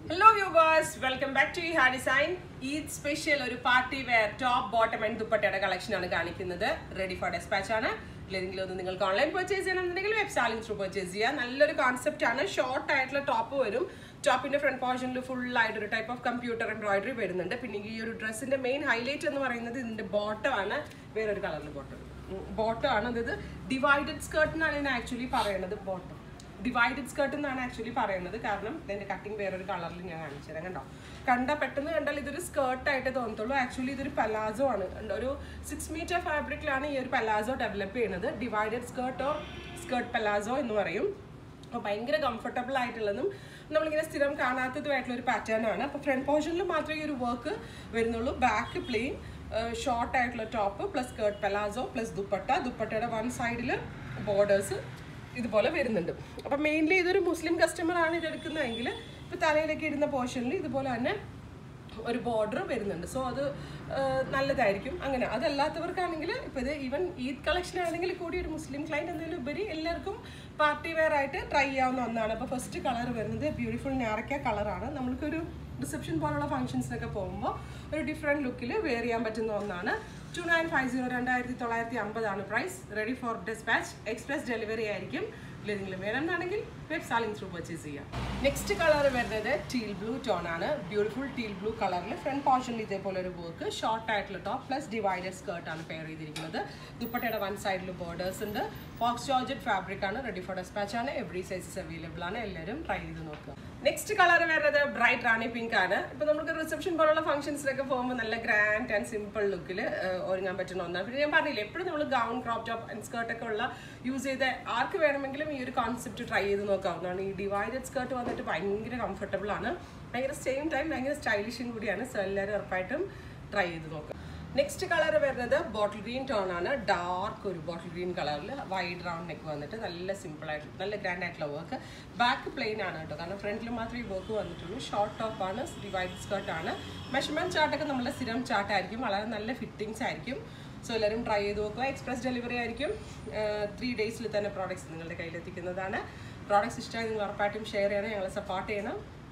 Hello viewers welcome back to ഹാ design Eid special ഒരു party wear top bottom and ദുപ്പട്ടയുടെ collection ആണ് കാണിക്കുന്നത് റെഡി ഫോർ ഡെസ്പാച്ച് ആണ് ഏതെങ്കിലും ഒന്ന് നിങ്ങൾക്ക് ഓൺലൈൻ പർച്ചേസ് ചെയ്യണമെന്നുണ്ടെങ്കിൽ വെബ് സാലിംഗ് ത്രൂ പർച്ചേസ് ചെയ്യുക നല്ലൊരു കോൺസെപ്റ്റ് ആണ് ഷോർട്ട് ആയിട്ടുള്ള ടോപ്പ് വരും ടോപ്പിന്റെ ഫ്രണ്ട് പോർഷനിൽ ഫുൾ ആയിട്ട് ഒരു ടൈപ്പ് ഓഫ് കമ്പ്യൂട്ടർ എംബ്രോയിഡറി വരുന്നുണ്ട് പിന്നെ ഈ ഒരു ഡ്രസ്സിന്റെ മെയിൻ ഹൈലൈറ്റ് എന്ന് പറയുന്നത് ഇതിന്റെ ബോട്ടം ആണ് വേറൊരു കളറിൽ ബോട്ടം ബോട്ടം ആണ് അതായത് ഡിവൈഡഡ് സ്കേർട്ട് എന്നാണ് ഇതിനെ ആക്ച്വലി പറയുന്നത് ബോട്ടം ഡിവൈഡഡ് സ്കേർട്ട് എന്നാണ് ആക്ച്വലി പറയുന്നത് കാരണം ഇതിന്റെ കട്ടിങ് വേറൊരു കളറിൽ ഞാൻ കാണിച്ചു തരാം കണ്ടോ കണ്ട പെട്ടെന്ന് കണ്ടാൽ ഇതൊരു സ്കേർട്ട് ആയിട്ട് തോന്നത്തുള്ളൂ ആക്ച്വലി ഇതൊരു പലാസോ ആണ് കണ്ടോ? ഒരു സിക്സ് മീറ്റർ ഫാബ്രിക്കിലാണ് ഈ ഒരു പലാസോ ഡെവലപ്പ് ചെയ്യുന്നത് ഡിവൈഡഡ് സ്കേർട്ടോ സ്കേർട്ട് പലാസോ എന്ന് പറയും അപ്പോൾ ഭയങ്കര കംഫർട്ടബിൾ ആയിട്ടുള്ളതും നമ്മളിങ്ങനെ സ്ഥിരം കാണാത്തതുമായിട്ടുള്ള ഒരു പാറ്റേൺ ആണ് അപ്പോൾ ഫ്രണ്ട് പോർഷനിൽ മാത്രമേ ഈ ഒരു വർക്ക് വരുന്നുള്ളൂ ബാക്ക് പ്ലെയിൻ ഷോർട്ട് ആയിട്ടുള്ള top plus skirt palazzo plus dupatta ദുപ്പട്ടയുടെ വൺ സൈഡിൽ ബോർഡേഴ്സ് ഇതുപോലെ വരുന്നുണ്ട് അപ്പം മെയിൻലി ഇതൊരു മുസ്ലിം കസ്റ്റമർ ആണ് ഇത് എടുക്കുന്നതെങ്കിൽ ഇപ്പോൾ തലയിലൊക്കെ ഇടുന്ന പോർഷനിൽ ഇതുപോലെ തന്നെ ഒരു ബോർഡർ വരുന്നുണ്ട് സോ അത് ആ, നല്ലതായിരിക്കും അങ്ങനെ അതല്ലാത്തവർക്കാണെങ്കിൽ ഇപ്പോൾ ഇത് ഈവൻ ഈദ് കളക്ഷൻ ആണെങ്കിൽ കൂടി ഒരു മുസ്ലിം ക്ലൈൻറ്റ് എന്നതിലും ഉപരി എല്ലാവർക്കും പാർട്ടി വെയർ ആയിട്ട് ട്രൈ ചെയ്യാവുന്ന ഒന്നാണ് അപ്പോൾ ഫസ്റ്റ് കളർ വരുന്നത് ബ്യൂട്ടിഫുൾ ഞാറക്ക കളറാണ് നമ്മൾക്കൊരു റിസപ്ഷൻ പോലുള്ള ഫംഗ്ഷൻസിനൊക്കെ പോകുമ്പോൾ ഒരു ഡിഫറെൻറ്റ് ലുക്കിൽ വെയർ ചെയ്യാൻ പറ്റുന്ന ഒന്നാണ് ടു നയൻ ഫൈവ് സീറോ രണ്ടായിരത്തി തൊള്ളായിരത്തി അമ്പതാണ് price ready for despatch express delivery ആയിരിക്കും ഇതിലെങ്കിലും വേണമെന്നാണെങ്കിൽ വെബ് സാലിംഗ് ത്രൂ പർച്ചേസ് ചെയ്യാം നെക്സ്റ്റ് കളർ വരുന്നത് ടീൽ ബ്ലൂ ടോൺ ആണ് ബ്യൂട്ടിഫുൾ ടീൽ ബ്ലൂ കളറിൽ ഫ്രണ്ട് പോർഷനിൽ ഇതേപോലെ ഒരു വർക്ക് ഷോർട്ട് ആയിട്ടുള്ള ടോപ്പ് പ്ലസ് ഡിവൈഡഡ് സ്കേർട്ട് ആണ് പെയർ ചെയ്തിരിക്കുന്നത് ദുപ്പട്ടയുടെ വൺ സൈഡിൽ ബോർഡേഴ്സ് ഉണ്ട് ഫോക്സ് ജോർജറ്റ് ഫാബ്രിക് ആണ് റെഡി ഫോർ ഡെസ്പാച്ച് ആണ് എവറി സൈസസ് അവൈലബിൾ ആണ് എല്ലാവരും ട്രൈ ചെയ്ത് നോക്കുക നെക്സ്റ്റ് കളർ വരുന്നത് ബ്രൈറ്റ് റാണി പിങ്ക് ആണ് ഇപ്പൊ നമുക്ക് റിസപ്ഷൻ പോലുള്ള ഫംഗ്ഷൻസിലൊക്കെ പോകുമ്പോൾ നല്ല ഗ്രാൻഡ് ആൻഡ് സിമ്പിൾ ലുക്കിൽ ഒരുങ്ങാൻ പറ്റുന്ന ഒന്നാണ് പിന്നെ ഞാൻ പറഞ്ഞില്ലേ എപ്പോഴും നമ്മൾ gown crop top and skirt ഒക്കെ ഉള്ള യൂസ് ചെയ്ത ആർക്ക് വേണമെങ്കിലും ഈ ഒരു കോൺസെപ്റ്റ് ട്രൈ ചെയ്ത് നോക്കാവുന്നതാണ് ഈ ഡിവൈഡഡ് സ്കേർട്ട് വന്നിട്ട് ഭയങ്കര കംഫർട്ടബിൾ ആണ് ഭയങ്കര സെയിം ടൈം ഭയങ്കര സ്റ്റൈലിഷും കൂടിയാണ് സോ എല്ലാവരും ഉറപ്പായിട്ടും ട്രൈ ചെയ്ത് നോക്കാം നെക്സ്റ്റ് കളർ വരുന്നത് ബോട്ടിൽ ഗ്രീൻ ടോൺ ആണ് ഡാർക്ക് ഒരു ബോട്ടിൽ ഗ്രീൻ കളറിൽ വൈഡ് റൗണ്ട് നെക്ക് വന്നിട്ട് നല്ല സിമ്പിൾ ആയിട്ട് നല്ല ഗ്രാൻഡ് ആയിട്ടുള്ള വർക്ക് ബാക്ക് പ്ലെയിൻ ആണ് കേട്ടോ കാരണം ഫ്രണ്ടിൽ മാത്രമേ ഈ വർക്ക് വന്നിട്ടുള്ളൂ ഷോർട്ട് ടോപ്പ് ആണ് ഡിവൈഡ് സ്കേർട്ട് ആണ് മെഷർമെന്റ് ചാർട്ടൊക്കെ നമ്മുടെ സ്ഥിരം ചാർട്ടായിരിക്കും വളരെ നല്ല ഫിറ്റിങ്സ് ആയിരിക്കും സോ എല്ലാവരും ട്രൈ ചെയ്ത് നോക്കുക എക്സ്പ്രസ് ഡെലിവറി ആയിരിക്കും ത്രീ ഡേയ്സിൽ തന്നെ പ്രോഡക്റ്റ്സ് നിങ്ങളുടെ കയ്യിലെത്തിക്കുന്നതാണ് പ്രോഡക്റ്റ്സ് ഇഷ്ടമായി നിങ്ങൾ ഉറപ്പായിട്ടും ഷെയർ ചെയ്യണം ഞങ്ങളെ സപ്പോർട്ട് ചെയ്യണം